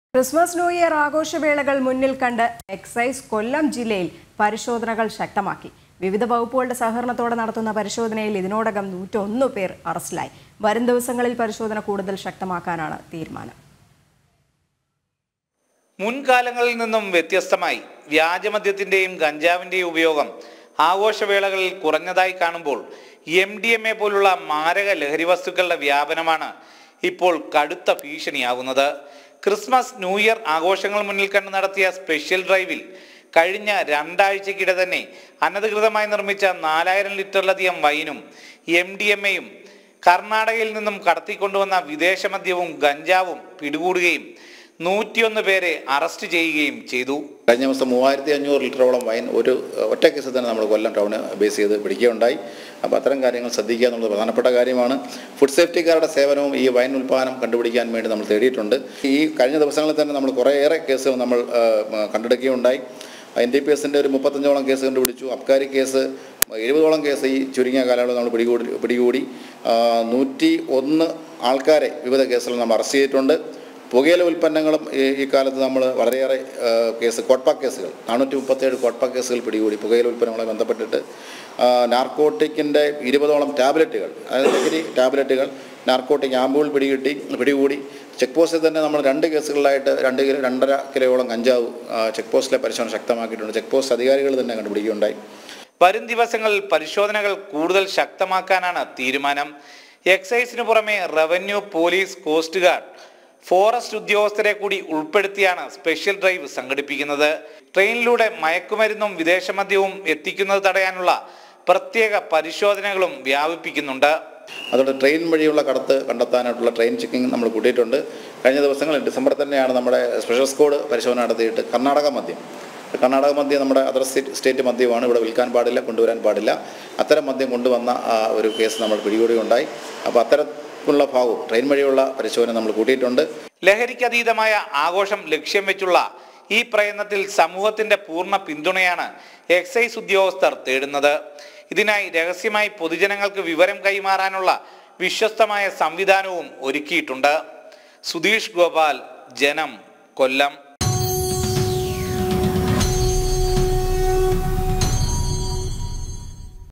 Christmas new year ആഘോഷവേളകൾ മുന്നിൽ കണ്ട് excise കൊല്ലം ജില്ലയിൽ പരിശോധനകൾ ശക്തമാക്കി വിവിധ വകുപ്പുകളുടെ സഹകരണത്തോടെ നടത്തുന്ന പരിശോധനയിൽ ഇതിനോടകം നൂറ്റൊന്ന് പേർ അറസ്റ്റിലായി വരും ദിവസങ്ങളിൽ പരിശോധന കൂടുതൽ ശക്തമാക്കാനാണ് തീരുമാനം മുൻകാലങ്ങളിൽ നിന്നും വ്യത്യസ്തമായി വ്യാജമദ്യത്തിന്റെയും ഗഞ്ചാവിന്റെയും ഉപയോഗം ആഘോഷവേളകളിൽ കുറഞ്ഞതായി കാണുമ്പോൾ എം ഡി എം എ പോലുള്ള മാരക ലഹരി വസ്തുക്കളുടെ വ്യാപനമാണ് ഇപ്പോൾ കടുത്ത ഭീഷണിയാകുന്നത് ക്രിസ്മസ് ന്യൂ ഇയർ ആഘോഷങ്ങൾ മുന്നിൽ കണ്ട് നടത്തിയ സ്പെഷ്യൽ ഡ്രൈവിൽ കഴിഞ്ഞ രണ്ടാഴ്ചക്കിടെ തന്നെ അനധികൃതമായി നിർമ്മിച്ച നാലായിരം ലിറ്ററിലധികം വൈനും എം ഡി എം എയും കർണാടകയിൽ നിന്നും കടത്തിക്കൊണ്ടുവന്ന വിദേശ മദ്യവും ഗഞ്ചാവും പിടികൂടുകയും നൂറ്റിയൊന്ന് പേരെ അറസ്റ്റ് ചെയ്യുകയും ചെയ്തു കഴിഞ്ഞ ദിവസം മൂവായിരത്തി അഞ്ഞൂറ് ലിറ്ററോളം വൈൻ ഒരു ഒറ്റ കേസിൽ തന്നെ നമ്മൾ കൊല്ലം ടൗണ് ബേസ് ചെയ്ത് പിടിക്കുകയുണ്ടായി അപ്പോൾ അത്തരം കാര്യങ്ങൾ ശ്രദ്ധിക്കുക എന്നുള്ളത് പ്രധാനപ്പെട്ട കാര്യമാണ് ഫുഡ് സേഫ്റ്റിക്കാരുടെ സേവനവും ഈ വൈൻ ഉൽപ്പാദനം കണ്ടുപിടിക്കാൻ വേണ്ടി നമ്മൾ തേടിയിട്ടുണ്ട് ഈ കഴിഞ്ഞ ദിവസങ്ങളിൽ തന്നെ നമ്മൾ കുറേയേറെ കേസുകൾ നമ്മൾ ആ, മ, കണ്ടെടുക്കുകയുണ്ടായി എൻ ഡി പി എസിൻ്റെ ഒരു മുപ്പത്തഞ്ചോളം കേസ് കണ്ടുപിടിച്ചു അബ്കാരി കേസ് എഴുപതോളം കേസ് ഈ ചുരുങ്ങിയ കാലയളവിൽ നമ്മൾ പിടികൂടി പിടികൂടി ആ, നൂറ്റി ഒന്ന് ആൾക്കാരെ വിവിധ കേസുകൾ നമ്മൾ അറസ്റ്റ് ചെയ്തിട്ടുണ്ട് പുകയില ഉൽപ്പന്നങ്ങളും ഈ ഈ കാലത്ത് നമ്മൾ വളരെയേറെ ആ, കേസ് കോട്ട്പ കേസുകൾ നാനൂറ്റി മുപ്പത്തേഴ് കോട്ട്പ കേസുകൾ പിടികൂടി പുകയില ഉൽപ്പന്നങ്ങളുമായി ബന്ധപ്പെട്ടിട്ട് നാർക്കോട്ടിക്കിൻ്റെ ഇരുപതോളം ടാബ്ലറ്റുകൾ അതായത് ലഹരി ടാബ്ലറ്റുകൾ നാർക്കോട്ടിക് ആമ്പുകൾ പിടികിട്ടി പിടികൂടി ചെക്ക് പോസ്റ്റിൽ തന്നെ നമ്മൾ രണ്ട് കേസുകളിലായിട്ട് രണ്ട് കിലോ രണ്ടര കിലോയോളം കഞ്ചാവ് ആ, ചെക്ക് പോസ്റ്റിലെ പരിശോധന ശക്തമാക്കിയിട്ടുണ്ട് ചെക്ക് പോസ്റ്റ് അധികാരികൾ തന്നെ കണ്ടുപിടിക്കുകയുണ്ടായി വരും ദിവസങ്ങളിൽ പരിശോധനകൾ കൂടുതൽ ശക്തമാക്കാനാണ് തീരുമാനം എക്സൈസിന് പുറമെ revenue police coast guard forest ഉദ്യോഗസ്ഥരെ കൂടി ഉൾപ്പെടുത്തിയാണ് സ്പെഷ്യൽ ഡ്രൈവ് സംഘടിപ്പിക്കുന്നത് ട്രെയിനിലൂടെ മയക്കുമരുന്നും വിദേശമദ്യവും എത്തിക്കുന്നത് തടയാനുള്ള പ്രത്യേക പരിശോധനകളും വ്യാപിപ്പിക്കുന്നുണ്ട് അതുകൊണ്ട് ട്രെയിൻ വഴിയുള്ള കടത്ത് കണ്ടെത്താനായിട്ടുള്ള ട്രെയിൻ ചെക്കിംഗ് നമ്മൾ കൂട്ടിയിട്ടുണ്ട് കഴിഞ്ഞ ദിവസങ്ങളിൽ ഡിസംബർ തന്നെയാണ് നമ്മുടെ സ്പെഷ്യൽ സ്ക്വാഡ് പരിശോധന നടത്തിയിട്ട് കർണാടക മദ്യം കർണാടക മദ്യം നമ്മുടെ അതർ സ്റ്റേറ്റ് സ്റ്റേറ്റ് മദ്യമാണ് ഇവിടെ വിൽക്കാൻ പാടില്ല കൊണ്ടുവരാൻ പാടില്ല അത്തരം മദ്യം കൊണ്ടുവന്ന ആ, ഒരു കേസ് നമ്മൾ പിടികൂടുകയുണ്ടായി അപ്പോൾ അത്തരത്തിലുള്ള ഭാഗവും ട്രെയിൻ വഴിയുള്ള പരിശോധന നമ്മൾ കൂട്ടിയിട്ടുണ്ട് ലഹരിക്കതീതമായ ആഘോഷം ലക്ഷ്യം വെച്ചുള്ള ഈ പ്രയത്നത്തിൽ സമൂഹത്തിന്റെ പൂർണ്ണ പിന്തുണയാണ് എക്സൈസ് ഉദ്യോഗസ്ഥർ തേടുന്നത് ഇതിനായി രഹസ്യമായി പൊതുജനങ്ങൾക്ക് വിവരം കൈമാറാനുള്ള വിശ്വസ്തമായ സംവിധാനവും ഒരുക്കിയിട്ടുണ്ട് സുധീഷ് ഗോപാൽ ജനം കൊല്ലം